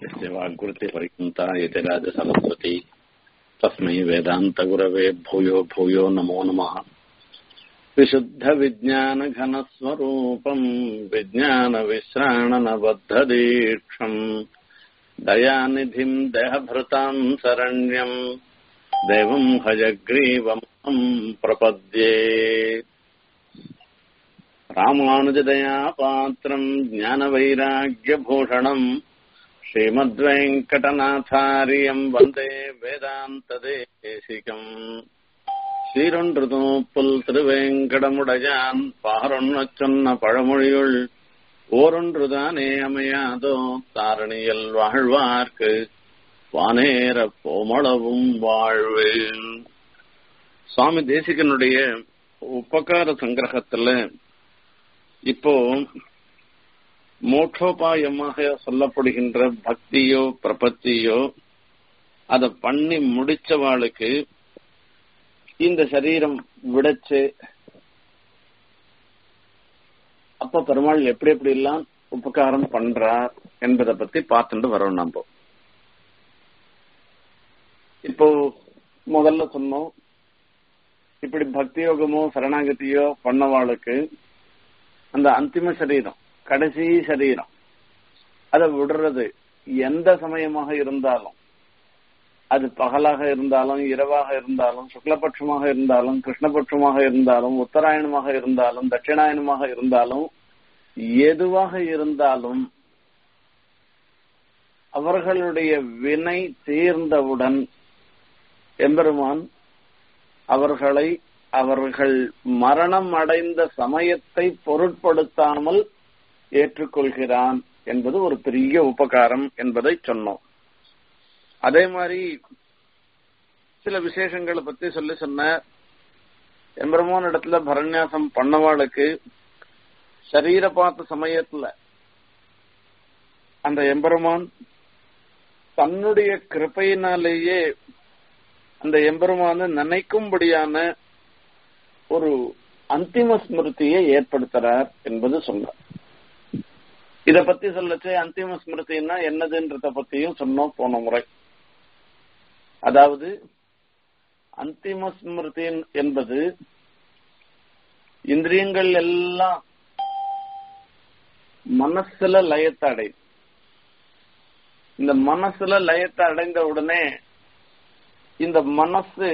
यस्य वाग्वृत्तिपर्यन्ता यति राजसरस्वती तस्मै वेदान्तगुरवे भूयो भूयो नमो नमः विशुद्धविज्ञानघनस्वरूपम् विज्ञानविश्राणनबद्धदीक्षम् दयानिधिम् देहभृताम् शरण्यम् देवम् हयग्रीवम् प्रपद्ये रामानुजदया पात्रम् ज्ञानवैराग्यभूषणम् श्रीमद्वेङ्कटनाथार्यम् वन्दे வேதாந்ததேசிகம் சீரொன்றுதூப்புல் திருவேங்கடமுடையான் பாரொன்னச் சொன்ன பழமொழியுள் ஓரொன்றுதானே அமையாதோ தாரணியல் வாழ்வார்க்கு வானேர போமளவும் வாழ்வேன் சுவாமி தேசிகனுடைய உபகார சங்கிரகத்துல இப்போ மோட்சோபாயமாக சொல்லப்படுகின்ற பக்தியோ பிரபத்தியோ அத பண்ணி முடிச்சவாளுக்கு இந்த சரீரம் விடச்சு அப்ப பெருமாள் எப்படி எப்படி எல்லாம் உபகாரம் பண்றார் என்பதை பத்தி பார்த்துட்டு வரோம் நம்ம இப்போ முதல்ல சொன்னோம் இப்படி பக்தி யோகமோ சரணாகதியோ பண்ணவாளுக்கு அந்த அந்திம சரீரம் கடைசி சரீரம் அதை விடுறது எந்த சமயமாக இருந்தாலும் அது பகலாக இருந்தாலும் இரவாக இருந்தாலும் சுக்லபட்சமாக இருந்தாலும் கிருஷ்ணபட்சமாக இருந்தாலும் உத்தராயணமாக இருந்தாலும் தட்சிணாயனமாக இருந்தாலும் எதுவாக இருந்தாலும் அவர்களுடைய வினை தீர்ந்தவுடன் எம்பெருமான் அவர்களை அவர்கள் மரணம் அடைந்த சமயத்தை பொருட்படுத்தாமல் ஏற்றுக்கொள்கிறான் என்பது ஒரு பெரிய உபகாரம் என்பதை சொன்னோம் அதே மாதிரி சில விசேஷங்களை பத்தி சொல்லி சொன்ன எம்பெருமான் இடத்துல பரநியாசம் பண்ணவாளுக்கு சரீர பார்த்த சமயத்துல அந்த எம்பெருமான் தன்னுடைய கிருப்பையினாலேயே அந்த எம்பெருமான நினைக்கும்படியான ஒரு அந்திம ஸ்மிருதியை ஏற்படுத்துறார் என்பது சொன்னார் இத பத்தி சொல்லச்சு அந்திம ஸ்மிருதினா என்னதுன்றத பத்தியும் சொன்னோம் போன முறை அதாவது அந்திம ஸ்மிருதி என்பது இந்திரியங்கள் எல்லாம் மனசுல லயத்தை அடையும் இந்த மனசுல லயத்தை அடைந்த உடனே இந்த மனசு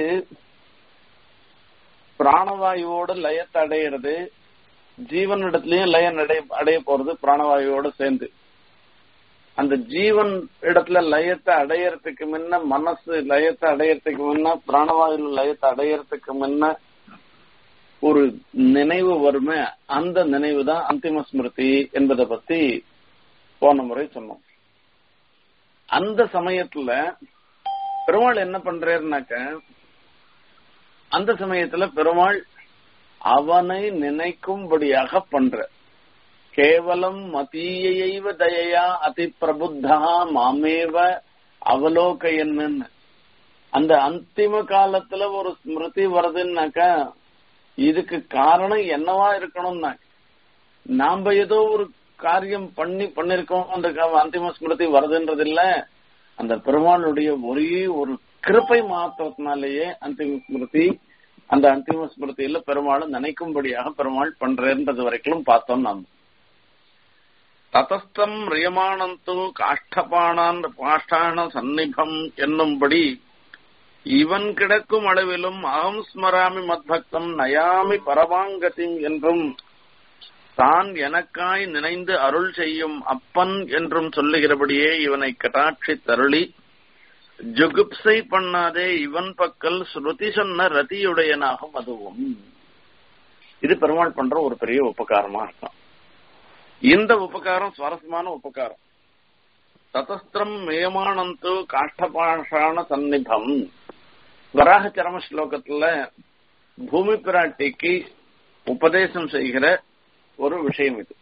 பிராணவாயுவோட லயத்தை அடையிறது ஜீவனிடத்திலயும் லயம் அடைய அடைய போறது பிராணவாயுவோட சேர்ந்து அந்த ஜீவன் இடத்துல லயத்தை அடையறதுக்கு முன்ன மனசு லயத்தை அடையறதுக்கு முன்ன பிராணவாயு லயத்தை அடையறதுக்கு முன்ன ஒரு நினைவு வருமே அந்த நினைவு தான் அந்திம ஸ்மிருதி என்பதை பத்தி போன முறை சொன்னோம் அந்த சமயத்துல பெருமாள் என்ன பண்றாருனாக்க அந்த சமயத்துல பெருமாள் அவனை நினைக்கும்படியாக பண்ற கேவலம் மதீயைவ தயையா அதி பிரபுத்தா மாமேவ அவலோகையன்னு அந்த அந்திம காலத்துல ஒரு ஸ்மிருதி வருதுன்னாக்கா இதுக்கு காரணம் என்னவா இருக்கணும்னா நாம ஏதோ ஒரு காரியம் பண்ணி பண்ணிருக்கோம் அந்த அந்திம ஸ்மிருதி வருதுன்றது இல்ல அந்த பெருமாளுடைய ஒரே ஒரு கிருப்பை மாத்திரத்தினாலேயே அந்திம ஸ்மிருதி அந்த அந்திம ஸ்மிருதியில பெருமாள் நினைக்கும்படியாக பெருமாள் பண்றேன்றது வரைக்கும் பார்த்தோம் நாம் ததஸ்தம் ரியமானந்து காஷ்டபானான் காஷ்டான சந்நிபம் என்னும்படி இவன் கிடக்கும் அளவிலும் அகம் ஸ்மராமி மத்பக்தம் நயாமி பரமாங்கதி என்றும் தான் எனக்காய் நினைந்து அருள் செய்யும் அப்பன் என்றும் சொல்லுகிறபடியே இவனை கட்டாட்சி தருளி ஜுகுப்சை பண்ணாதே இவன் பக்கல் ஸ்ருதி சொன்ன ரதியுடையனாகும் அதுவும் இது பெருமாள் பண்ற ஒரு பெரிய உபகாரமா இருக்கும் இந்த உபகாரம் சுவாரஸ்யமான உபகாரம் ததஸ்திரம் மேமானந்து காஷ்டபாஷான சந்நிதம் வராக சரம ஸ்லோகத்துல பூமி பிராட்டிக்கு உபதேசம் செய்கிற ஒரு விஷயம் இது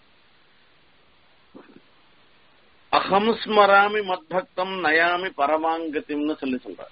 அகம் ஸ்மராமி மத்பக்தம் நயாமி பரமாங்கத்திம்னு சொல்லி சொல்ற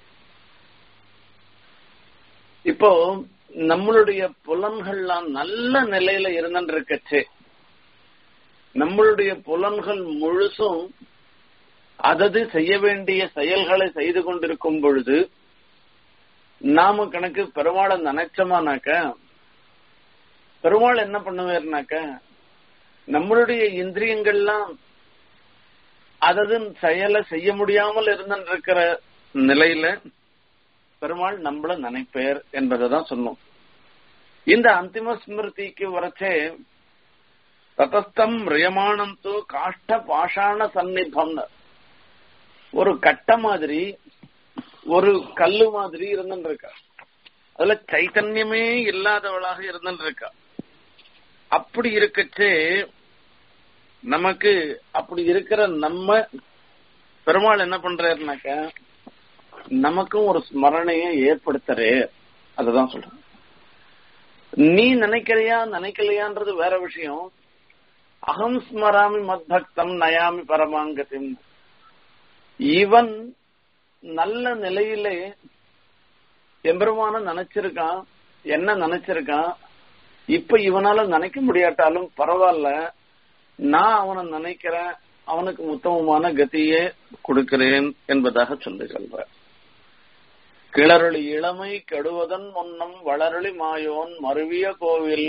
இப்போ நம்மளுடைய புலன்கள்லாம் நல்ல நிலையில இருந்துருக்கச்சே நம்மளுடைய புலன்கள் முழுசும் அதது செய்ய வேண்டிய செயல்களை செய்து கொண்டிருக்கும் பொழுது நாம கணக்கு பெருமாளை நினைச்சோமானாக்க பெருமாள் என்ன பண்ணுவார்னாக்க நம்மளுடைய இந்திரியங்கள்லாம் அதது செயலை செய்ய முடியாமல் இருந்திருக்கிற நிலையில பெருமாள் நம்மள நினைப்பேர் என்பதை தான் சொன்னோம் இந்த அந்திம ஸ்மிருதிக்கு வரச்சே ததஸ்தம் ரியமானம் தூ காஷ்ட பாஷாண சந்நிபம்னு ஒரு கட்ட மாதிரி ஒரு கல்லு மாதிரி இருந்துட்டு இருக்கா அதுல சைத்தன்யமே இல்லாதவளாக இருந்துட்டு இருக்கா அப்படி இருக்கச்சே நமக்கு அப்படி இருக்கிற நம்ம பெருமாள் என்ன பண்றாருனாக்க நமக்கும் ஒரு ஸ்மரணையை ஏற்படுத்துறே அதுதான் சொல்றேன் நீ நினைக்கிறியா நினைக்கலையான்றது வேற விஷயம் அகம் ஸ்மராமி மத்பக்தம் நயாமி பரமாங்கத்தின் இவன் நல்ல நிலையிலே எம்பெருமான நினைச்சிருக்கான் என்ன நினைச்சிருக்கான் இப்ப இவனால நினைக்க முடியாட்டாலும் பரவாயில்ல நான் அவனை நினைக்கிறேன் அவனுக்கு உத்தமமான கதியே கொடுக்கிறேன் என்பதாக சொல்லி சொல்ற கிளறொளி இளமை கெடுவதன் முன்னம் வளரொளி மாயோன் மருவிய கோவில்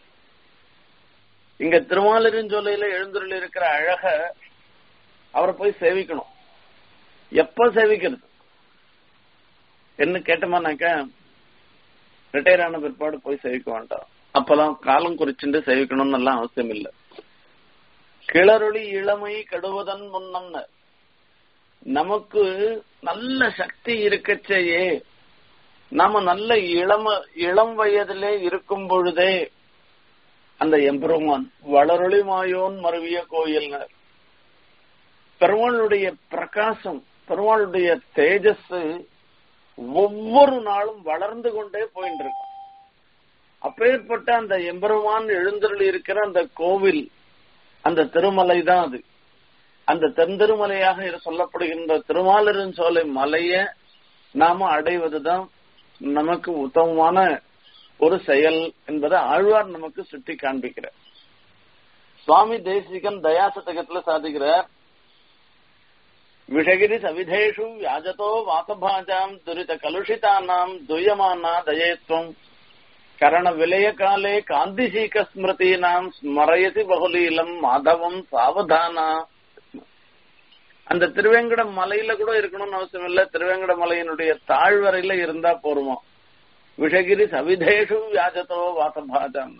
இங்க திருமாலிருஞ்சோலையில எழுந்துள்ள இருக்கிற அழக அவரை போய் சேவிக்கணும் எப்ப சேவிக்கிறது என்ன கேட்டோமானாக்க ரிட்டையர் ஆன பிற்பாடு போய் சேவிக்க வேண்டாம் அப்பெல்லாம் காலம் குறிச்சுட்டு சேவிக்கணும்னு எல்லாம் அவசியம் இல்லை கிளறொளி இளமை கெடுவதன் முன்னம்னு நமக்கு நல்ல சக்தி இருக்கச்சேயே நாம நல்ல இளம இளம் வயதிலே இருக்கும் பொழுதே அந்த எம்பெருமான் வளரொளி மாயோன் மருவிய கோயில்னர் பெருமாளுடைய பிரகாசம் பெருமாளுடைய தேஜஸ் ஒவ்வொரு நாளும் வளர்ந்து கொண்டே போயிட்டு இருக்கும் அப்பேற்பட்ட அந்த எம்பெருமான் எழுந்தருள் இருக்கிற அந்த கோவில் அந்த திருமலை தான் அது அந்த தென்திருமலையாக சொல்லப்படுகின்ற திருமாலிருஞ்சோலை மலைய நாம அடைவதுதான் நமக்கு உத்தமமான ஒரு செயல் என்பதை ஆழ்வார் நமக்கு சுட்டி காண்பிக்கிறார் சுவாமி தேசிகன் தயாசதகத்துல சாதிக்கிறார் விஷகிரி சவிதேஷு வியாஜதோ வாசபாஜாம் துரித கலுஷிதானாம் துயமானா தயேத்வம் கரண விலய காலே காந்திசீக ஸ்மிருதீனாம் ஸ்மரயசி பகுலீலம் மாதவம் சாவதானா அந்த திருவேங்கட மலையில கூட இருக்கணும்னு அவசியம் இல்ல திருவேங்கட மலையினுடைய தாழ்வரையில இருந்தா போருமா விஷகிரி சவிதேஷு வியாஜத்தோ வாசபாஜாம்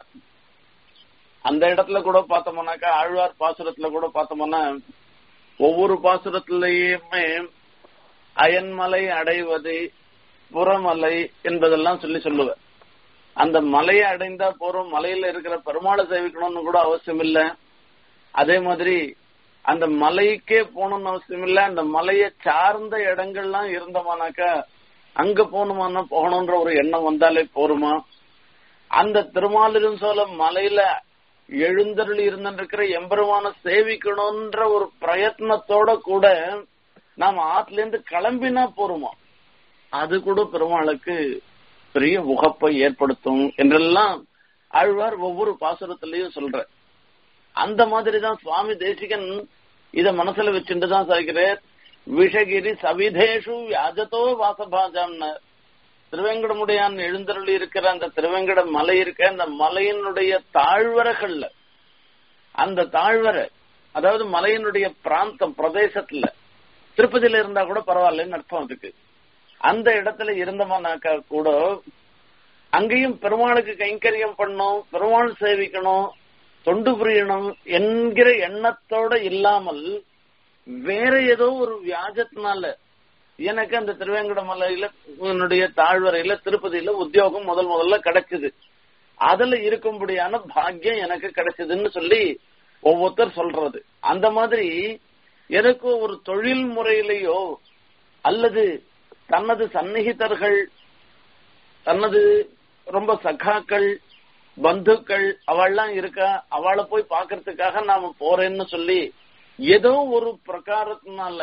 அந்த இடத்துல கூட பார்த்தோம்னாக்கா ஆழ்வார் பாசுரத்துல கூட பார்த்தோம்னா ஒவ்வொரு பாசுரத்திலேயுமே அயன்மலை அடைவது புறமலை என்பதெல்லாம் சொல்லி சொல்லுவேன் அந்த மலையை அடைந்தா போறோம் மலையில இருக்கிற பெருமாளை சேவிக்கணும்னு கூட அவசியம் இல்ல அதே மாதிரி அந்த மலைக்கே போகணும்னு அவசியம் இல்ல அந்த மலையை சார்ந்த இடங்கள்லாம் இருந்தோமானாக்கா அங்க போகணுமானா போகணும்ன்ற ஒரு எண்ணம் வந்தாலே போருமா அந்த திருமாலிரும் சோழ மலையில எழுந்தருளி இருந்திருக்கிற எம்பெருமான சேவிக்கணும்ன்ற ஒரு பிரயத்னத்தோட கூட நாம் ஆத்துல இருந்து கிளம்பினா போருமா அது கூட பெருமாளுக்கு பெரிய உகப்பை ஏற்படுத்தும் என்றெல்லாம் ஆழ்வார் ஒவ்வொரு பாசுரத்திலையும் சொல்ற அந்த மாதிரிதான் சுவாமி தேசிகன் இத மனசுல வச்சுட்டு தான் சாய்கிறார் விஷகிரி சவிதேஷு வியாஜத்தோ வாசபாஜாம்னு திருவேங்கடமுடையான் எழுந்தருளி இருக்கிற அந்த திருவேங்கட மலை இருக்க அந்த மலையினுடைய தாழ்வரைகள்ல அந்த தாழ்வரை அதாவது மலையினுடைய பிராந்தம் பிரதேசத்துல திருப்பதியில இருந்தா கூட பரவாயில்லன்னு அர்த்தம் அதுக்கு அந்த இடத்துல இருந்தோம்னாக்கா கூட அங்கேயும் பெருமாளுக்கு கைங்கரியம் பண்ணும் பெருமாள் சேவிக்கணும் தொண்டு புரியணும் என்கிற எண்ணத்தோட இல்லாமல் வேற ஏதோ ஒரு வியாஜத்தினால எனக்கு அந்த திருவேங்கடமலையில என்னுடைய தாழ்வரையில திருப்பதியில உத்தியோகம் முதல் முதல்ல கிடைச்சது அதுல இருக்கும்படியான பாக்கியம் எனக்கு கிடைச்சதுன்னு சொல்லி ஒவ்வொருத்தர் சொல்றது அந்த மாதிரி எனக்கு ஒரு தொழில் முறையிலேயோ அல்லது தனது சந்நிகிதர்கள் தனது ரொம்ப சகாக்கள் பந்துக்கள் அவள்லாம் இருக்கா அவளை போய் பாக்குறதுக்காக நாம போறேன்னு சொல்லி ஏதோ ஒரு பிரகாரத்தினால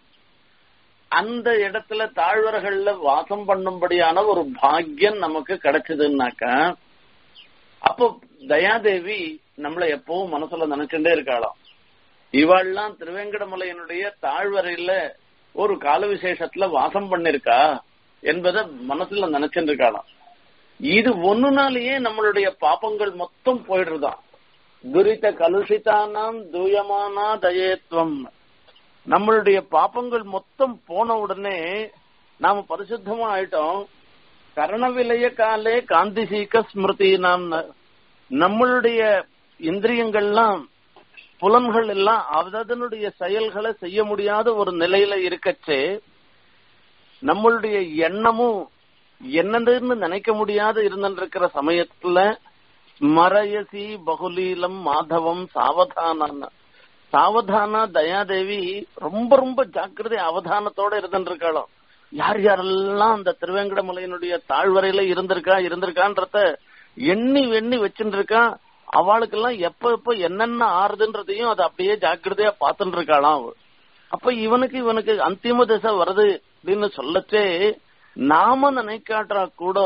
அந்த இடத்துல தாழ்வர்கள்ல வாசம் பண்ணும்படியான ஒரு பாக்கியம் நமக்கு கிடைச்சதுன்னாக்கா அப்போ தயாதேவி நம்மள எப்பவும் மனசுல நினைச்சுட்டே இருக்காளாம் இவாள்லாம் திருவேங்கடமலையனுடைய தாழ்வரையில ஒரு கால விசேஷத்துல வாசம் பண்ணிருக்கா என்பதை மனசுல நினைச்சுட்டு இருக்காளாம் இது ஒண்ணுனாலேயே நம்மளுடைய பாப்பங்கள் மொத்தம் போயிடுறதாம் துரித கலுஷிதானாம் தூயமானா தயேத்வம் நம்மளுடைய பாப்பங்கள் மொத்தம் போன உடனே நாம பரிசுத்தமா ஆயிட்டோம் கரணவிலைய காலே காந்தி சீக்க ஸ்மிருதி நாம் நம்மளுடைய இந்திரியங்கள்லாம் புலன்கள் எல்லாம் அதனுடைய செயல்களை செய்ய முடியாத ஒரு நிலையில இருக்கச்சே நம்மளுடைய எண்ணமும் என்னதுன்னு நினைக்க முடியாத இருந்திருக்கிற சமயத்துல ஸ்மரயசி பகுலீலம் மாதவம் சாவதான சாவதானா தயாதேவி ரொம்ப ரொம்ப ஜாக்கிரதை அவதானத்தோட இருந்துருக்காளாம் யார் யாரெல்லாம் அந்த திருவேங்கடமலையினுடைய தாழ்வரையில இருந்திருக்கா இருந்திருக்கான்றத எண்ணி எண்ணி வச்சுட்டு இருக்கா அவளுக்கெல்லாம் எப்ப எப்ப என்னென்ன ஆறுதுன்றதையும் அதை அப்படியே ஜாக்கிரதையா பார்த்துட்டு இருக்காளாம் அவ. அப்ப இவனுக்கு இவனுக்கு அந்திம திசை வருது அப்படின்னு சொல்லச்சே நாம நினைக்காட்டா கூட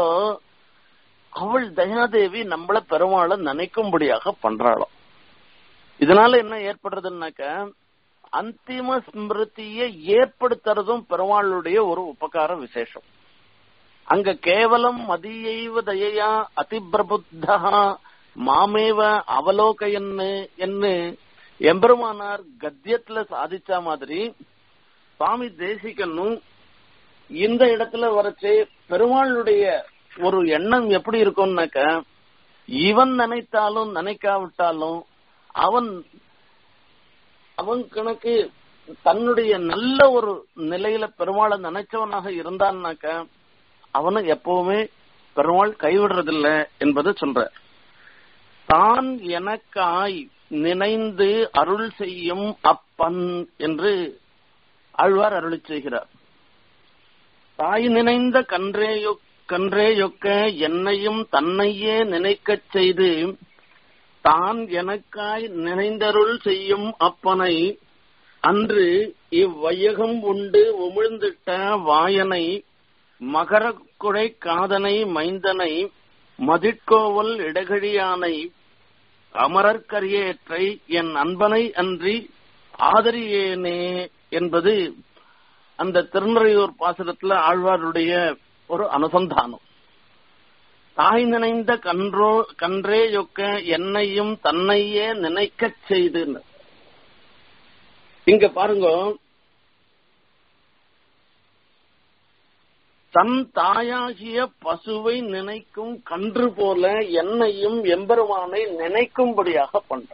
அவள் தயாதேவி நம்மள பெருமாளை நினைக்கும்படியாக பண்றாளாம் இதனால என்ன ஏற்படுறதுன்னாக்க அந்திம ஸ்மிருதியை ஏற்படுத்துறதும் பெருமாளுடைய ஒரு உபகார விசேஷம் அங்க கேவலம் மதியைவ தயையா அதிபிரபுத்தா மாமேவ அவலோகையன்னு என்று எம்பெருமானார் கத்தியத்துல சாதிச்ச மாதிரி சுவாமி தேசிகனும் இந்த இடத்துல வரச்சு பெருமாளுடைய ஒரு எண்ணம் எப்படி இருக்கும்னாக்க இவன் நினைத்தாலும் நினைக்காவிட்டாலும் அவன் அவன் கணக்கு தன்னுடைய நல்ல ஒரு நிலையில பெருமாளை நினைச்சவனாக இருந்தான்னாக்க அவனை எப்பவுமே பெருமாள் கைவிடுறதில்ல என்பது சொல்ற தான் எனக்காய் நினைந்து அருள் செய்யும் அப்பன் என்று ஆழ்வார் அருளி செய்கிறார் தாய் நினைந்த கன்றேயொ கன்றேயொக்க என்னையும் தன்னையே நினைக்கச் செய்து தான் எனக்காய் நினைந்தருள் செய்யும் அப்பனை அன்று இவ்வையகம் உண்டு உமிழ்ந்திட்ட வாயனை மகரக்குடை காதனை மைந்தனை மதிட்கோவல் இடகழியானை அமரர்கரியேற்றை என் அன்பனை அன்றி ஆதரியேனே என்பது அந்த திருநறையூர் பாசுரத்துல ஆழ்வாருடைய ஒரு அனுசந்தானம் தாய் நினைந்த கன்றோ கன்றே యొக்க என்னையும் தன்னையே நினைக்கச் செய்து இங்க பாருங்க தன் தாயாகிய பசுவை நினைக்கும் கன்று போல என்னையும் எம்பெருமானை நினைக்கும்படியாக பண்ற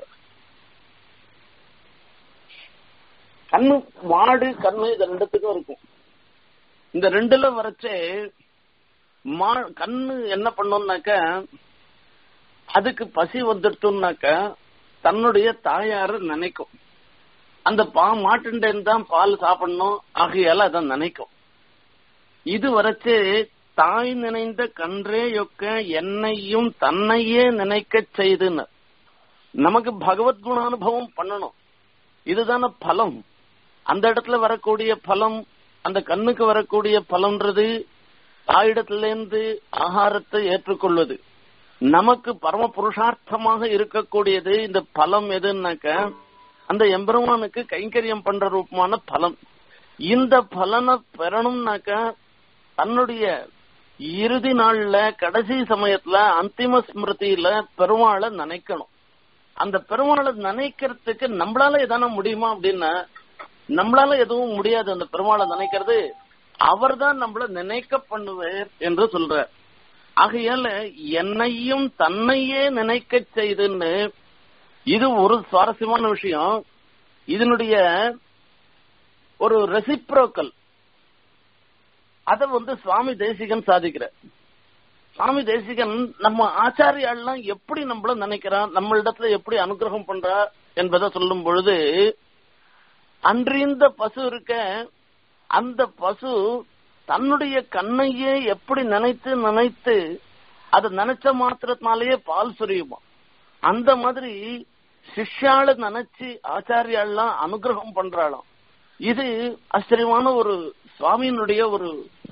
கண்ணு மாடு கண்ணு இது ரெண்டுத்துக்கும் இருக்கும் இந்த ரெண்டுல வரைச்சே மா கண்ணு என்ன பண்ணும்னாக்க அதுக்கு பசி வந்துடுத்துனாக்க தன்னுடைய தாயார நினைக்கும் அந்த பா மாட்டுண்டேன் தான் பால் சாப்பிடணும் ஆகையால அதை நினைக்கும் இது வரைச்சு தாய் நினைந்த கன்றே యొக்க என்னையும் தன்னையே நினைக்கச் செய்துன்னு நமக்கு பகவத் குணானுபவம் பண்ணணும் இதுதான பலம் அந்த இடத்துல வரக்கூடிய பலம் அந்த கண்ணுக்கு வரக்கூடிய பலம்ன்றது தாயிடத்திலிருந்து ஆகாரத்தை ஏற்றுக்கொள்வது நமக்கு பரம புருஷார்த்தமாக இருக்கக்கூடியது இந்த பலம் எதுன்னாக்க அந்த எம்பெருமானுக்கு கைங்கரியம் பண்ற ரூபமான பலம் இந்த பலனை பெறணும்னாக்க தன்னுடைய இறுதி நாள்ல கடைசி சமயத்துல அந்திம ஸ்மிருதியில பெருமாளை நினைக்கணும் அந்த பெருமாளை நினைக்கிறதுக்கு நம்மளால எதான முடியுமா அப்படின்னா நம்மளால எதுவும் முடியாது அந்த பெருமாளை நினைக்கிறது அவர் தான் நம்மள நினைக்க பண்ணுவார் என்று சொல்ற ஆகையால என்னையும் தன்னையே நினைக்க செய்துன்னு இது ஒரு சுவாரஸ்யமான விஷயம் இதனுடைய ஒரு ரெசிப்ரோக்கல் அத வந்து சுவாமி தேசிகன் சாதிக்கிற சுவாமி தேசிகன் நம்ம ஆச்சாரியாள்லாம் எப்படி நம்மள நினைக்கிறான் நம்ம இடத்துல எப்படி அனுகிரகம் பண்றா என்பதை சொல்லும் பொழுது அன்றிந்த பசு இருக்க அந்த பசு தன்னுடைய கண்ணையே எப்படி நினைத்து நினைத்து அதை நினைச்ச மாத்திரத்தினாலேயே பால் சுரியுமா அந்த மாதிரி சிஷ்யாள நினைச்சு ஆச்சாரியாள்லாம் அனுகிரகம் பண்றாளாம் இது ஆச்சரியமான ஒரு சுவாமியினுடைய ஒரு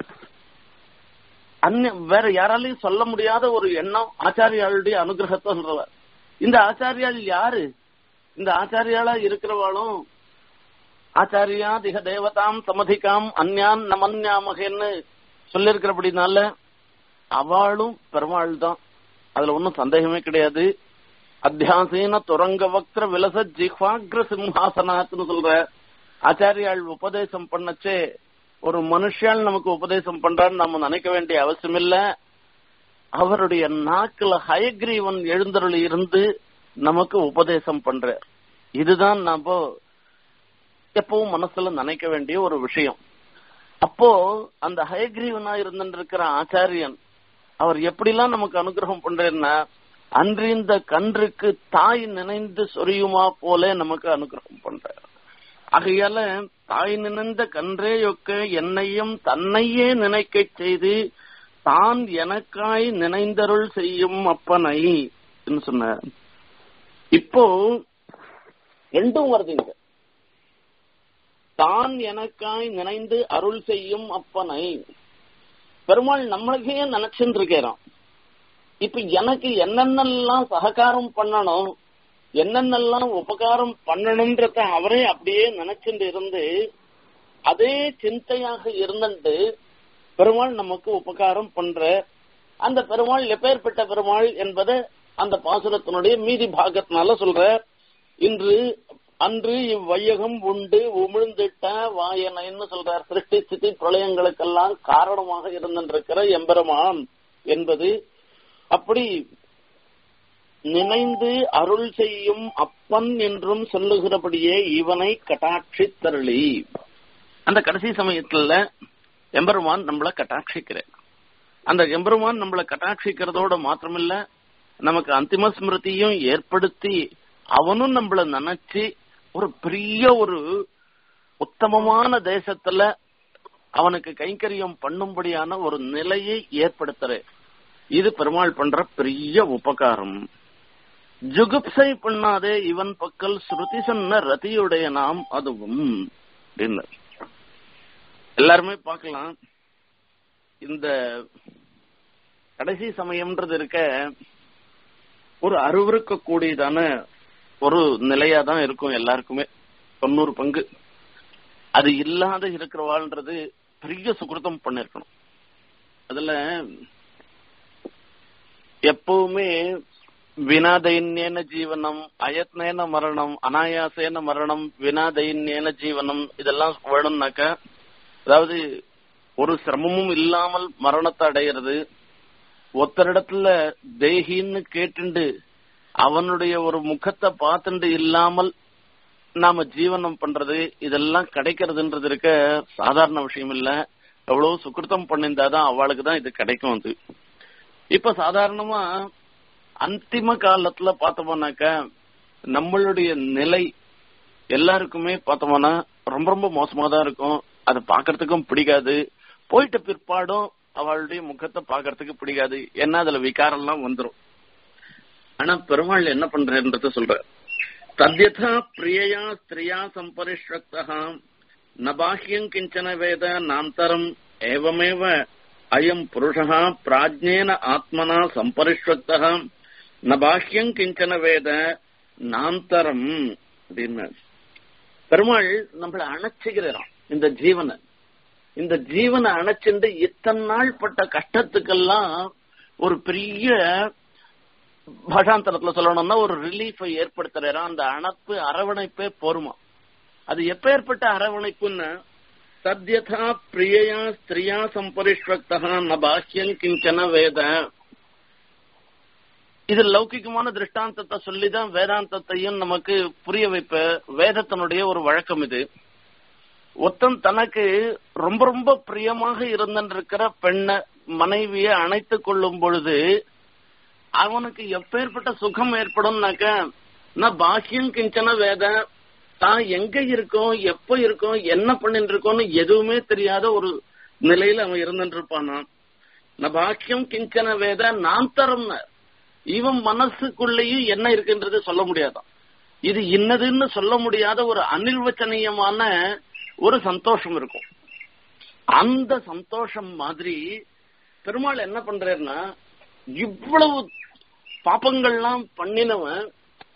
அந்நிய வேற யாராலையும் சொல்ல முடியாத ஒரு எண்ணம் ஆச்சாரியாளுடைய அனுகிரகத்தை சொல்றவர் இந்த ஆச்சாரியால் யாரு இந்த ஆச்சாரியாளா இருக்கிறவாளும் ஆச்சாரியா திக தேவதாம் சமதிகாம் அந்யான் நமன்யாமகன்னு சொல்லிருக்கிறபடினால அவளும் பெருமாள் தான் அதுல ஒன்னும் சந்தேகமே கிடையாது அத்தியாசீன துரங்க வக்ர விலச ஜிஹ்வாக்ர சிம்ஹாசனாத்னு சொல்ற ஆச்சாரியாள் உபதேசம் பண்ணச்சே ஒரு மனுஷால் நமக்கு உபதேசம் பண்றான்னு நம்ம நினைக்க வேண்டிய அவசியம் இல்ல அவருடைய நாக்குல ஹயக்ரீவன் எழுந்தருளி இருந்து நமக்கு உபதேசம் பண்ற இதுதான் நாம எப்பவும் மனசுல நினைக்க வேண்டிய ஒரு விஷயம் அப்போ அந்த ஹயக்ரீவனா இருந்திருக்கிற ஆச்சாரியன் அவர் எப்படிலாம் நமக்கு அனுகிரகம் பண்றேன்னா அன்றிந்த கன்றுக்கு தாய் நினைந்து சொரியுமா போல நமக்கு அனுகிரகம் பண்றார் ஆகையால தாய் நினைந்த கன்றே యొக்க என்னையும் தன்னையே நினைக்க செய்து தான் எனக்காய் நினைந்தருள் செய்யும் அப்பனை சொன்னார் இப்போ ரெண்டும் வருதுங்க தான் எனக்காய் நினைந்து அருள் செய்யும் அப்பனை பெருமாள் நம்மளுக்கே நினைச்சுட்டு இருக்கிறான் இப்ப எனக்கு என்னென்னலாம் சககாரம் பண்ணணும் என்னென்னலாம் உபகாரம் பண்ணணும்ன்றத அவரே அப்படியே நினைச்சுட்டு இருந்து அதே சிந்தையாக இருந்துட்டு பெருமாள் நமக்கு உபகாரம் பண்ற அந்த பெருமாள் எப்பேற்பட்ட பெருமாள் என்பதை அந்த பாசுரத்தினுடைய மீதி பாகத்தினால சொல்ற இன்று அன்று இவ்வையகம் உண்டு உமிழ்ந்திட்ட வாயனைன்னு சொல்றார் சிருஷ்டி ஸ்திதி பிரளயங்களுக்கெல்லாம் காரணமாக இருந்திருக்கிற எம்பெருமான் என்பது அப்படி நினைந்து அருள் செய்யும் அப்பன் என்றும் சொல்லுகிறபடியே இவனை கட்டாட்சி தருளி அந்த கடைசி சமயத்துல எம்பெருமான் நம்மள கட்டாட்சிக்கிறேன் அந்த எம்பெருமான் நம்மள கட்டாட்சிக்கிறதோட மாத்திரமில்ல நமக்கு அந்திம ஸ்மிருதியும் ஏற்படுத்தி அவனும் நம்மள நினைச்சு ஒரு பெரிய ஒரு உத்தமமான தேசத்துல அவனுக்கு கைங்கரியம் பண்ணும்படியான ஒரு நிலையை ஏற்படுத்துற இது பெருமாள் பண்ற பெரிய உபகாரம் ஜுகுப்சை பண்ணாதே இவன் பக்கல் ஸ்ருதி சொன்ன ரதியுடைய நாம் அதுவும் அப்படின்னு எல்லாருமே பார்க்கலாம் இந்த கடைசி சமயம்ன்றது இருக்க ஒரு அருவருக்க கூடியதான ஒரு நிலையா தான் இருக்கும் எல்லாருக்குமே தொண்ணூறு பங்கு அது இல்லாத இருக்கிறவாள்ன்றது பெரிய சுகிருத்தம் பண்ணிருக்கணும் அதுல எப்பவுமே வினாதைன்யேன ஜீவனம் அயத்னேன மரணம் அனாயாசேன மரணம் வினாதைன்யேன ஜீவனம் இதெல்லாம் வேணும்னாக்க அதாவது ஒரு சிரமமும் இல்லாமல் மரணத்தை அடையிறது ஒத்தரிடத்துல தேகின்னு கேட்டுண்டு அவனுடைய ஒரு முகத்தை பார்த்துண்டு இல்லாமல் நாம ஜீவனம் பண்றது இதெல்லாம் கிடைக்கிறதுன்றது இருக்க சாதாரண விஷயம் இல்ல எவ்வளவு சுக்கிருத்தம் பண்ணியிருந்தாதான் அவளுக்கு தான் இது கிடைக்கும் அது இப்ப சாதாரணமா அந்திம காலத்துல பார்த்தோம்னாக்க நம்மளுடைய நிலை எல்லாருக்குமே பார்த்தோம்னா ரொம்ப ரொம்ப மோசமா தான் இருக்கும் அதை பாக்குறதுக்கும் பிடிக்காது போயிட்ட பிற்பாடும் அவளுடைய முகத்தை பாக்குறதுக்கு பிடிக்காது ஏன்னா அதுல விகாரம் எல்லாம் வந்துரும் ஆனா பெருமாள் என்ன பண்றன்றத சொல்ற தத்யதா பிரியயா ஸ்திரியா சம்பரிஷ்வக்தா ந பாஹ்யம் கிஞ்சன வேத நாந்தரம் ஏவமேவ அயம் புருஷா பிராஜ்னேன ஆத்மனா சம்பரிஷ்வக்தா ந பாஹ்யம் கிஞ்சன வேத நாந்தரம் அப்படின்னு பெருமாள் நம்மளை அணைச்சுகிறான் இந்த ஜீவனை இந்த ஜீவனை அணைச்சுண்டு இத்தனை நாள் பட்ட கஷ்டத்துக்கெல்லாம் ஒரு பெரிய பாஷாந்தரத்துல சொல்லணும்னா ஒரு ரிலீஃபை ஏற்படுத்துறாரா அந்த அணைப்பு அரவணைப்பே போருமா அது எப்பேற்பட்ட அரவணைப்புன்னு சத்யதா பிரியயா ஸ்திரியா சம்பரிஷ்வக்தா ந பாஹ்யன் கிஞ்சன வேத இது லௌகிகமான திருஷ்டாந்தத்தை சொல்லிதான் வேதாந்தத்தையும் நமக்கு புரிய வைப்ப வேதத்தினுடைய ஒரு வழக்கம் இது ஒத்தன் தனக்கு ரொம்ப ரொம்ப பிரியமாக இருந்திருக்கிற பெண்ணை மனைவியை அணைத்து கொள்ளும் பொழுது அவனுக்கு எப்பேற்பட்ட சுகம் ஏற்படும்னாக்க நான் பாக்கியம் கிஞ்சன வேத தான் எங்க இருக்கோம் எப்ப இருக்கோம் என்ன பண்ணிட்டு இருக்கோம்னு எதுவுமே தெரியாத ஒரு நிலையில அவன் இருந்துட்டு இருப்பானா நான் பாக்கியம் கிஞ்சன வேத நான் தரம்ன இவன் மனசுக்குள்ளேயும் என்ன இருக்குன்றது சொல்ல முடியாதான் இது இன்னதுன்னு சொல்ல முடியாத ஒரு அனிர்வச்சனீயமான ஒரு சந்தோஷம் இருக்கும் அந்த சந்தோஷம் மாதிரி பெருமாள் என்ன பண்றாருன்னா இவ்வளவு பாப்பங்கள்லாம் பண்ணினவன்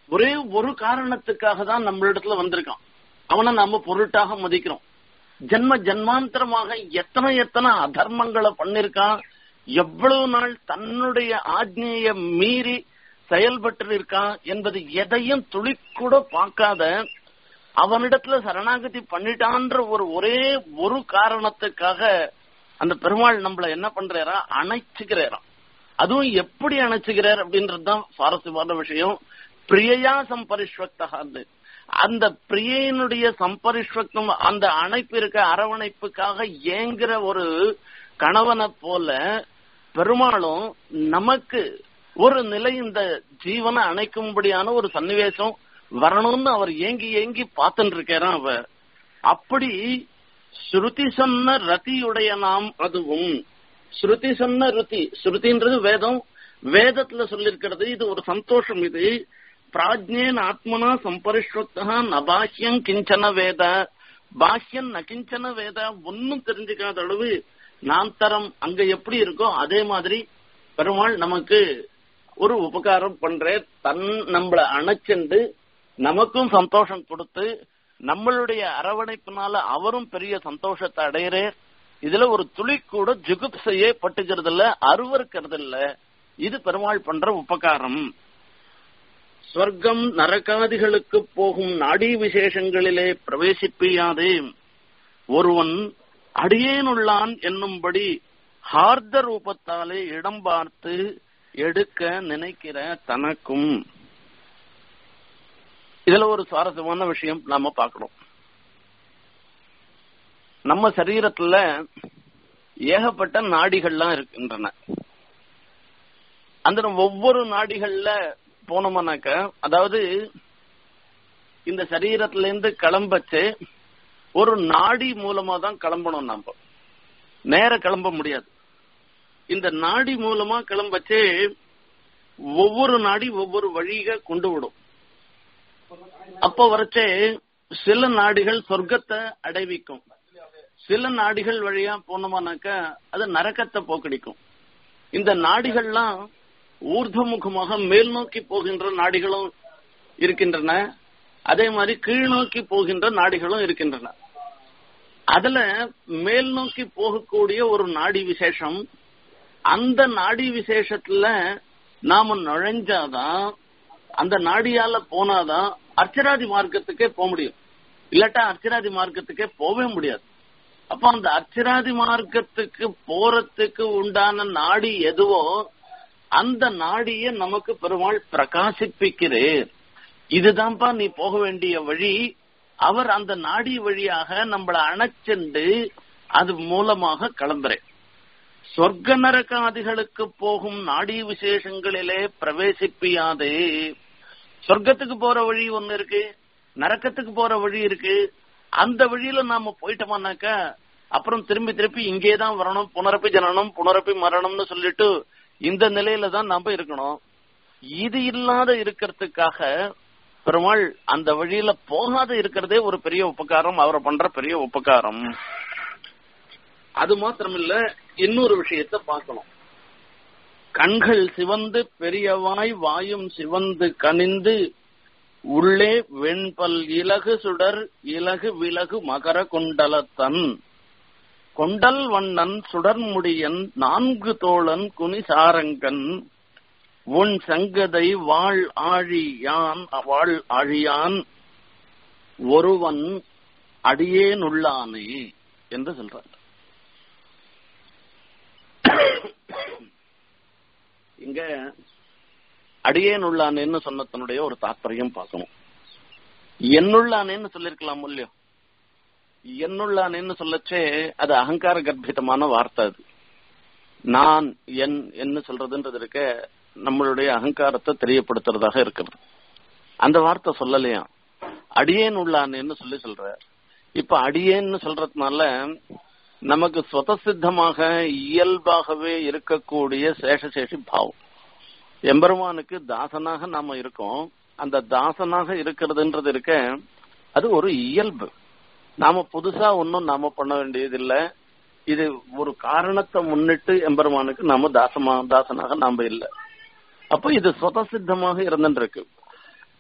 ஒரே ஒரு காரணத்துக்காக தான் நம்மளிடத்துல வந்திருக்கான் அவனை நாம பொருட்டாக மதிக்கிறோம் ஜென்ம ஜென்மாந்தரமாக எத்தனை எத்தனை அதர்மங்களை பண்ணிருக்கான் எவ்வளவு நாள் தன்னுடைய ஆக்ஞைய மீறி செயல்பட்டு இருக்கான் என்பது எதையும் துளி கூட பார்க்காத அவனிடத்துல சரணாகதி பண்ணிட்டான்ற ஒரு ஒரே ஒரு காரணத்துக்காக அந்த பெருமாள் நம்மள என்ன பண்றாரா அணைச்சுக்கிறாராம் அதுவும் எப்படி அணைச்சுக்கிறார் அப்படின்றதுதான் சுவாரஸ்யமான விஷயம் பிரியயா சம்பரிஷ்வக்தகான்னு அந்த பிரியனுடைய சம்பரிஷ்வக்தம் அந்த அணைப்பு இருக்க அரவணைப்புக்காக ஏங்குற ஒரு கணவனை போல பெருமாளும் நமக்கு ஒரு நிலை இந்த ஜீவனை அணைக்கும்படியான ஒரு சன்னிவேசம் வரணும்னு அவர் ஏங்கி ஏங்கி பார்த்துட்டு இருக்காராம் அவர் அப்படி ஸ்ருதி சொன்ன ரதியுடைய நாம் அதுவும் ஸ்ருதி சொன்ன ருதி ஸ்ருதின்றது வேதம் வேதத்துல சொல்லிருக்கிறது இது ஒரு சந்தோஷம் இது பிராஜ்யேன் ஆத்மனா சம்பரிஷ்வக்தா நபாஹ்யம் கிஞ்சன வேத பாஹ்யம் நகிஞ்சன வேத ஒன்னும் தெரிஞ்சுக்காத அளவு நான் தரம் அங்க எப்படி இருக்கோ அதே மாதிரி பெருமாள் நமக்கு ஒரு உபகாரம் பண்ற தன் நம்மள அணைச்சென்று நமக்கும் சந்தோஷம் கொடுத்து நம்மளுடைய அரவணைப்பினால அவரும் பெரிய சந்தோஷத்தை அடையிறார் இதுல ஒரு துளி கூட ஜுகுப்சையே பட்டுக்கிறது இல்ல அருவருக்கிறது இல்ல இது பெருமாள் பண்ற உபகாரம் ஸ்வர்க்கம் நரகாதிகளுக்கு போகும் நாடி விசேஷங்களிலே பிரவேசிப்பியாதே ஒருவன் அடியேனுள்ளான் என்னும்படி ஹார்த ரூபத்தாலே இடம் பார்த்து எடுக்க நினைக்கிற தனக்கும் இதுல ஒரு சுவாரஸ்யமான விஷயம் நாம பார்க்கணும் நம்ம சரீரத்துல ஏகப்பட்ட நாடிகள்லாம் இருக்கின்றன அந்த ஒவ்வொரு நாடிகள்ல போனோம்னாக்க அதாவது இந்த சரீரத்துல இருந்து கிளம்பச்சு ஒரு நாடி மூலமா தான் கிளம்பணும் நாம நேர கிளம்ப முடியாது இந்த நாடி மூலமா கிளம்பச்சு ஒவ்வொரு நாடி ஒவ்வொரு வழிக கொண்டு விடும் அப்ப வரைச்சே சில நாடிகள் சொர்க்கத்தை அடைவிக்கும் சில நாடிகள் வழியா போனோமானாக்க அது நரக்கத்தை போக்கடிக்கும் இந்த நாடிகள்லாம் ஊர்தமுகமாக மேல் நோக்கி போகின்ற நாடிகளும் இருக்கின்றன அதே மாதிரி கீழ் நோக்கி போகின்ற நாடிகளும் இருக்கின்றன அதுல மேல் நோக்கி போகக்கூடிய ஒரு நாடி விசேஷம் அந்த நாடி விசேஷத்துல நாம நுழைஞ்சாதான் அந்த நாடியால போனாதான் அர்ச்சராதி மார்க்கத்துக்கே போக முடியும் இல்லாட்டா அர்ச்சராதி மார்க்கத்துக்கே போகவே முடியாது அப்ப அந்த அர்ச்சராதி மார்க்கத்துக்கு போறதுக்கு உண்டான நாடி எதுவோ அந்த நாடிய நமக்கு பெருமாள் பிரகாசிப்பிக்கிறேன் இதுதான்ப்பா நீ போக வேண்டிய வழி அவர் அந்த நாடி வழியாக நம்மள அணைச்சென்று அது மூலமாக கிளம்புறேன் சொர்க்க நரகாதிகளுக்கு போகும் நாடி விசேஷங்களிலே பிரவேசிப்பியாதே சொர்க்கத்துக்கு போற வழி ஒண்ணு இருக்கு நரக்கத்துக்கு போற வழி இருக்கு அந்த வழியில நாம போயிட்டோம்னாக்கா அப்புறம் திரும்பி திருப்பி இங்கே தான் வரணும் புனரப்பி ஜனனம் புனரப்பி மரணம்னு சொல்லிட்டு இந்த நிலையில தான் நாம இருக்கணும் இது இல்லாத இருக்கிறதுக்காக பெருமாள் அந்த வழியில போகாத இருக்கிறதே ஒரு பெரிய உபகாரம் அவரை பண்ற பெரிய உபகாரம் அது மாத்திரமில்ல இன்னொரு விஷயத்த பார்க்கணும் கண்கள் சிவந்து பெரியவாய் வாயும் சிவந்து கனிந்து உள்ளே வெண்பல் இலகு சுடர் இலகு விலகு மகர கொண்டலத்தன் கொண்டல் வண்ணன் சுடர்முடியன் நான்கு தோழன் குனிசாரங்கன் உன் சங்கதை வாழ் ஆழியான் வாழ் ஆழியான் ஒருவன் அடியேனுள்ளானே என்று சொல்றார் இங்க அடியேனுள்ளானேன்னு சொன்னதனுடைய ஒரு தாற்பயம் பார்க்கணும் என்னுள்ளானேன்னு சொல்லிருக்கலாம் இல்லையோ என்னுள்ளானேன்னு சொல்லச்சே அது அகங்கார கர்ப்பிதமான வார்த்தை அது நான் என் என்ன சொல்றதுன்றது இருக்க நம்மளுடைய அகங்காரத்தை தெரியப்படுத்துறதாக இருக்கிறது அந்த வார்த்தை சொல்லலையா அடியேன் உள்ளானேன்னு சொல்லி சொல்ற இப்ப அடியேன்னு சொல்றதுனால நமக்கு சுதசித்தமாக இயல்பாகவே இருக்கக்கூடிய சேஷசேஷி பாவம் எம்பெருமானுக்கு தாசனாக நாம இருக்கோம் அந்த தாசனாக இருக்கிறதுன்றது இருக்க அது ஒரு இயல்பு நாம புதுசா ஒன்னும் நாம பண்ண வேண்டியதில்ல இது ஒரு காரணத்தை முன்னிட்டு எம்பெருமானுக்கு நாம தாசமா தாசனாக நாம இல்ல அப்ப இது சுதசித்தமாக இருந்துட்டு இருக்கு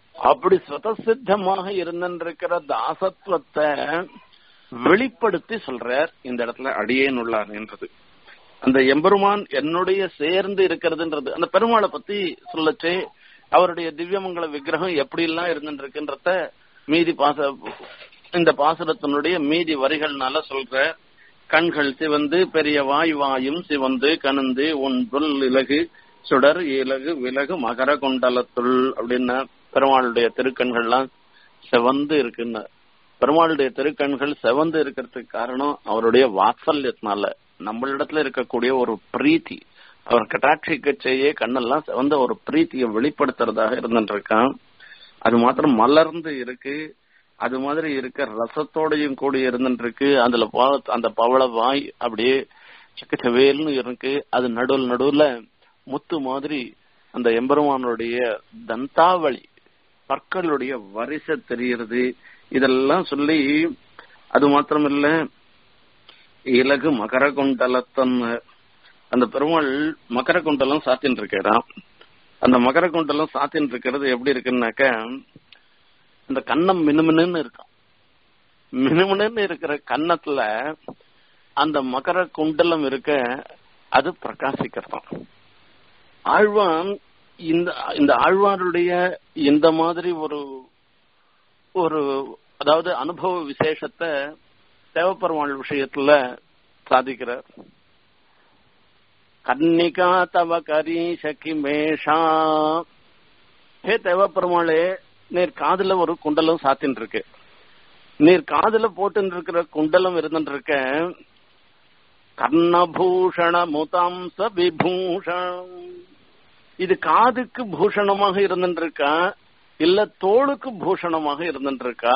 அப்படி சுதசித்தமாக இருந்திருக்கிற தாசத்துவத்தை வெளிப்படுத்தி சொல்றார் இந்த இடத்துல அடியேன் உள்ளார் என்றது அந்த எம்பெருமான் என்னுடைய சேர்ந்து இருக்கிறதுன்றது அந்த பெருமாளை பத்தி சொல்லச்சே அவருடைய திவ்யமங்கல விக்கிரகம் எப்படி எல்லாம் இருந்துருக்குன்றத மீதி பாச இந்த பாசுரத்தினுடைய மீதி வரிகள்னால சொல்ற கண்கள் சிவந்து பெரிய வாய் வாயும் சிவந்து கனந்து ஒன்றுல் இலகு சுடர் இலகு விலகு மகர குண்டலத்துள் அப்படின்னா பெருமாளுடைய திருக்கண்கள்லாம் செவந்து இருக்குன்னு பெருமாளுடைய திருக்கண்கள் செவந்து இருக்கிறதுக்கு காரணம் அவருடைய வாத்சல்யத்தினால நம்மளிடத்துல இருக்கக்கூடிய ஒரு பிரீத்தி அவர் கட்டாட்சிக்க செய்ய கண்ணெல்லாம் செவந்த ஒரு பிரீத்தியை வெளிப்படுத்துறதாக இருந்துருக்கான் அது மாத்திரம் மலர்ந்து இருக்கு அது மாதிரி இருக்க ரசத்தோடையும் கூடி இருந்துருக்கு அதுல அந்த பவள வாய் அப்படியே சக்கச்சவேல்னு இருக்கு அது நடுவில் நடுவுல முத்து மாதிரி அந்த எம்பெருமானுடைய தந்தாவளி பற்களுடைய வரிசை தெரிகிறது இதெல்லாம் சொல்லி அது மாத்திரம் இல்ல இலகு மகர குண்டலத்தன் அந்த பெருமாள் மகர குண்டலம் சாத்தின் இருக்கிறான் அந்த மகர குண்டலம் சாத்தின் இருக்கிறது எப்படி இருக்குன்னாக்க அந்த கண்ணம் மினுமினுன்னு இருக்கும் மினுமினுன்னு இருக்கிற கன்னத்துல அந்த மகர குண்டலம் இருக்க அது பிரகாசிக்கிறதாம் ஆழ்வான் இந்த இந்த ஆழ்வாருடைய இந்த மாதிரி ஒரு ஒரு அதாவது அனுபவ விசேஷத்தை தேவப்பெருமாள் விஷயத்துல சாதிக்கிறார் கன்னிகா தவ கரீஷகி மேஷா ஹே தேவப்பெருமாளே நீர் காதுல ஒரு குண்டலம் சாத்தின் இருக்கு நீர் காதுல போட்டு இருக்கிற குண்டலம் இருந்துட்டு இருக்க கர்ணபூஷண முதாம்ச விபூஷணம் இது காதுக்கு பூஷணமாக இருந்துட்டு இருக்கா இல்ல தோளுக்கு பூஷணமாக இருந்துட்டு இருக்கா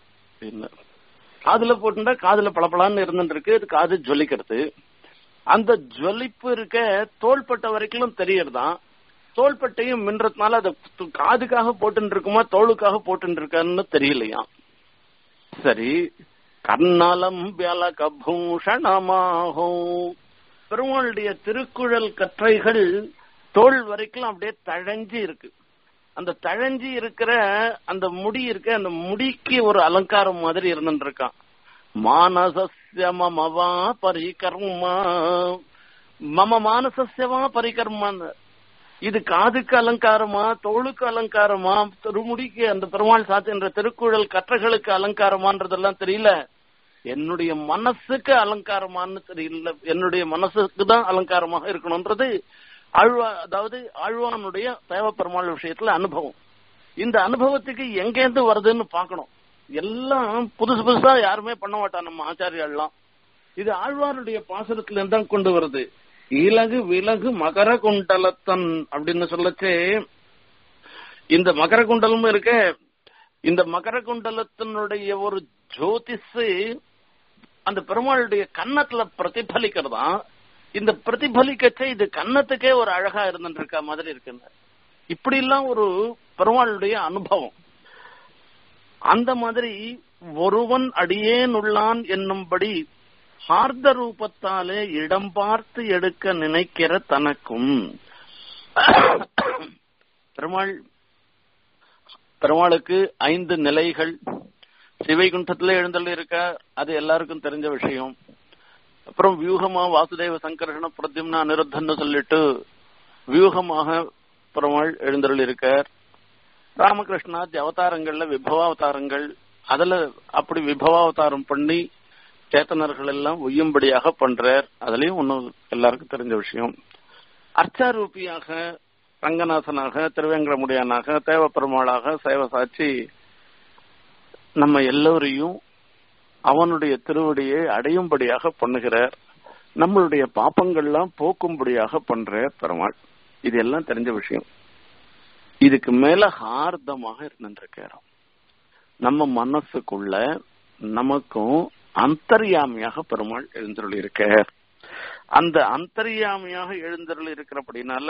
காதுல போட்டுட்டா காதுல பளபளான்னு இருந்துட்டு இருக்கு இது காது ஜொலிக்கிறது அந்த ஜொலிப்பு இருக்க தோள்பட்ட வரைக்கும் தெரியறதான் தோள்பட்டையும் மின்றதுனால அது காதுக்காக போட்டு இருக்குமா தோளுக்காக போட்டு இருக்கான்னு தெரியலையா சரி கர்ணலம் பூஷணமாகும் பெருமாளுடைய திருக்குழல் கற்றைகள் தோல் வரைக்கும் அப்படியே தழஞ்சி இருக்கு அந்த தழஞ்சி இருக்கிற அந்த முடி இருக்க அந்த முடிக்கு ஒரு அலங்காரம் மாதிரி இருந்துட்டு இருக்கான் மானசஸ்ய மமவா பரிகர்மா மம மானசஸ்யவா பரிகர்மான்னு இது காதுக்கு அலங்காரமா தோளுக்கு அலங்காரமா திருமுடிக்கு அந்த பெருமாள் சாத்தின்ற திருக்குழல் கற்றைகளுக்கு அலங்காரமான்றதெல்லாம் தெரியல என்னுடைய மனசுக்கு அலங்காரமான்னு தெரியல என்னுடைய மனசுக்கு தான் அலங்காரமாக இருக்கணும்ன்றது ஆழ்வா அதாவது ஆழ்வானுடைய தேவ பெருமாள் விஷயத்துல அனுபவம் இந்த அனுபவத்துக்கு எங்கேருந்து வருதுன்னு பார்க்கணும் எல்லாம் புதுசு புதுசா யாருமே பண்ண மாட்டான் நம்ம ஆச்சாரியெல்லாம் இது ஆழ்வாருடைய பாசுரத்துல இருந்து தான் கொண்டு வருது இலகு விலகு மகர குண்டலத்தன் அப்படின்னு சொல்லச்சே இந்த மகர குண்டலமும் இருக்க இந்த மகர குண்டலத்தினுடைய ஒரு ஜோதிஷு அந்த பெருமாளுடைய கன்னத்துல பிரதிபலிக்கிறதா இந்த பிரதிபலிக்கச்சே இது கன்னத்துக்கே ஒரு அழகா இருந்துட்டு இருக்க மாதிரி இருக்குங்க இப்படி எல்லாம் ஒரு பெருமாளுடைய அனுபவம் அந்த மாதிரி ஒருவன் அடியேன் உள்ளான் என்னும்படி ஹார்த ரூபத்தாலே இடம் பார்த்து எடுக்க நினைக்கிற தனக்கும் பெருமாள் பெருமாளுக்கு ஐந்து நிலைகள் சிவைகுண்டத்துல எழுந்தல் இருக்க அது எல்லாருக்கும் தெரிஞ்ச விஷயம் அப்புறம் வியூகமா வாசுதேவ சங்கர்ஷண பிரத்யும்னா அனிருத்தன்னு சொல்லிட்டு வியூகமாக பெருமாள் எழுந்தருள் இருக்கார் ராமகிருஷ்ணாதி அவதாரங்கள்ல விபவாவதாரங்கள் அதுல அப்படி விபவாவதாரம் பண்ணி சேத்தனர்கள் எல்லாம் ஒய்யும்படியாக பண்றார் அதுலயும் ஒன்னும் எல்லாருக்கும் தெரிஞ்ச விஷயம் அர்ச்சாரூபியாக ரங்கநாதனாக திருவேங்கடமுடியானாக தேவப்பெருமாளாக சேவசாட்சி நம்ம எல்லோரையும் அவனுடைய திருவடியை அடையும்படியாக பண்ணுகிறார் நம்மளுடைய பாப்பங்கள்லாம் போக்கும்படியாக பண்றார் பெருமாள் இது எல்லாம் தெரிஞ்ச விஷயம் இதுக்கு மேல ஹார்தமாக இருந்துருக்கிறோம் நம்ம மனசுக்குள்ள நமக்கும் அந்தர்யாமியாக பெருமாள் எழுந்தருள் இருக்க அந்த அந்தர்யாமியாக எழுந்தருள் இருக்கிறபடினால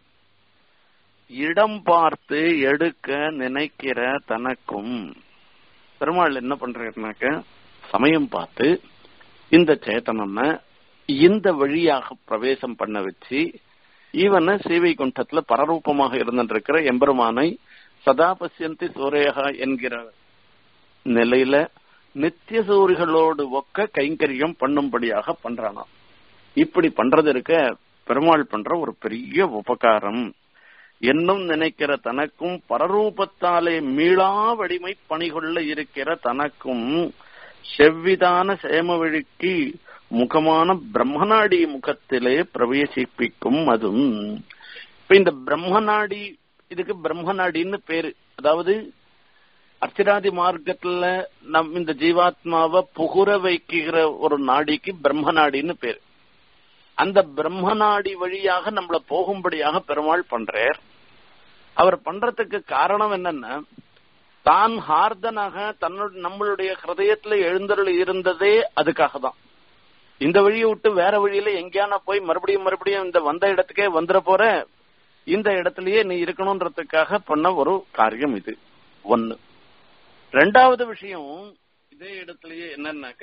இடம் பார்த்து எடுக்க நினைக்கிற தனக்கும் பெருமாள் என்ன பண்றாருனாக்க சமயம் பார்த்து இந்த சேத்தனனை இந்த வழியாக பிரவேசம் பண்ண வச்சு இவனை சீவை குண்டத்துல பரரூபமாக இருந்திருக்கிற எம்பெருமானை சதா பசியந்தி சூரேகா என்கிற நிலையில நித்திய சூரிகளோடு ஒக்க கைங்கரியம் பண்ணும்படியாக பண்றானாம் இப்படி பண்றது இருக்க பெருமாள் பண்ற ஒரு பெரிய உபகாரம் என்னும் நினைக்கிற தனக்கும் பரரூபத்தாலே மீளா வடிமை பணிகொள்ள இருக்கிற தனக்கும் செவ்விதான சேமவழிக்கு முகமான பிரம்மநாடி முகத்திலே பிரவேசிப்பிக்கும் அதுவும் இப்ப இந்த பிரம்மநாடி இதுக்கு பிரம்மநாடின்னு பேரு அதாவது அர்ச்சராதி மார்க்கத்துல நம் இந்த ஜீவாத்மாவை புகுர வைக்கிற ஒரு நாடிக்கு பிரம்மநாடின்னு பேரு அந்த பிரம்மநாடி வழியாக நம்மள போகும்படியாக பெருமாள் பண்றார் அவர் பண்றதுக்கு காரணம் என்னன்னா தான் ஹார்தனாக தன்னுடைய நம்மளுடைய ஹிருதயத்துல எழுந்தருள் இருந்ததே அதுக்காக தான் இந்த வழியை விட்டு வேற வழியில எங்கேயான போய் மறுபடியும் மறுபடியும் இந்த வந்த இடத்துக்கே வந்துட போற இந்த இடத்துலயே நீ இருக்கணும்ன்றதுக்காக பண்ண ஒரு காரியம் இது ஒன்னு ரெண்டாவது விஷயம் இதே இடத்துலயே என்னன்னாக்க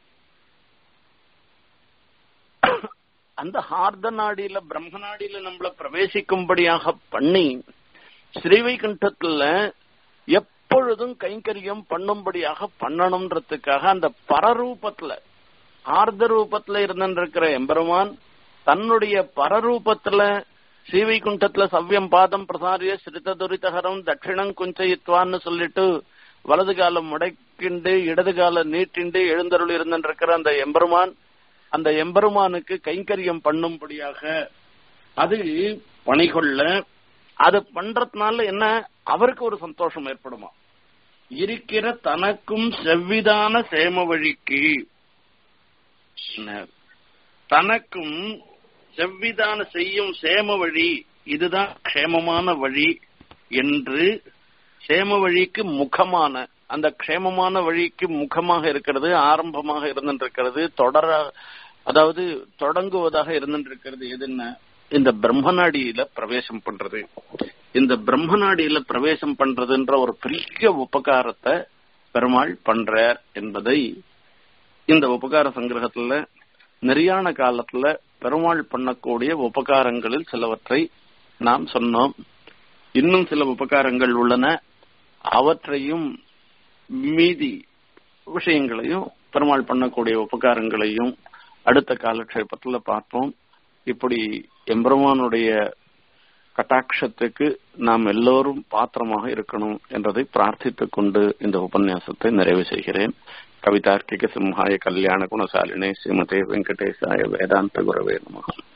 அந்த ஹார்த நாடியில பிரம்ம நாடியில நம்மள பிரவேசிக்கும்படியாக பண்ணி ஸ்ரீவைகுண்டத்துல எப்பொழுதும் கைங்கரியம் பண்ணும்படியாக பண்ணணும்ன்றதுக்காக அந்த பரரூபத்துல ஆர்த ரூபத்துல இருந்திருக்கிற எம்பெருமான் தன்னுடைய பரரூபத்துல ஸ்ரீவைகுண்டத்துல சவ்யம் பாதம் பிரசாரிய ஸ்ரித துரிதகரம் தட்சிணம் குஞ்சயித்வான்னு சொல்லிட்டு வலது காலம் முடைக்கிண்டு இடது கால நீட்டிண்டு எழுந்தருள் இருந்திருக்கிற அந்த எம்பெருமான் அந்த எம்பெருமானுக்கு கைங்கரியம் பண்ணும்படியாக அது பணிகொள்ள அது பண்றதுனால என்ன அவருக்கு ஒரு சந்தோஷம் ஏற்படுமா இருக்கிற தனக்கும் செவ்விதான சேம வழிக்கு தனக்கும் செவ்விதான செய்யும் சேம வழி இதுதான் க்ஷேமமான வழி என்று சேம வழிக்கு முகமான அந்த க்ஷேமமான வழிக்கு முகமாக இருக்கிறது ஆரம்பமாக இருந்திருக்கிறது தொடர அதாவது தொடங்குவதாக இருந்திருக்கிறது எதுன்னா இந்த பிரம்மநாடியில பிரவேசம் பண்றது இந்த பிரம்மநாடியில பிரவேசம் பண்றதுன்ற ஒரு பெரிய உபகாரத்தை பெருமாள் பண்றார் என்பதை இந்த உபகார சங்கிரகத்துல நெறியான காலத்துல பெருமாள் பண்ணக்கூடிய உபகாரங்களில் சிலவற்றை நாம் சொன்னோம் இன்னும் சில உபகாரங்கள் உள்ளன அவற்றையும் மீதி விஷயங்களையும் பெருமாள் பண்ணக்கூடிய உபகாரங்களையும் அடுத்த காலக்ஷேபத்துல பார்ப்போம் இப்படி எம்பெருமானுடைய கட்டாட்சத்துக்கு நாம் எல்லோரும் பாத்திரமாக இருக்கணும் என்றதை பிரார்த்தித்துக் கொண்டு இந்த உபன்யாசத்தை நிறைவு செய்கிறேன் கவிதார்க்கிக சிம்ஹாய கல்யாண குணசாலினே ஸ்ரீமதே வெங்கடேசாய வேதாந்த குரவே நமகம்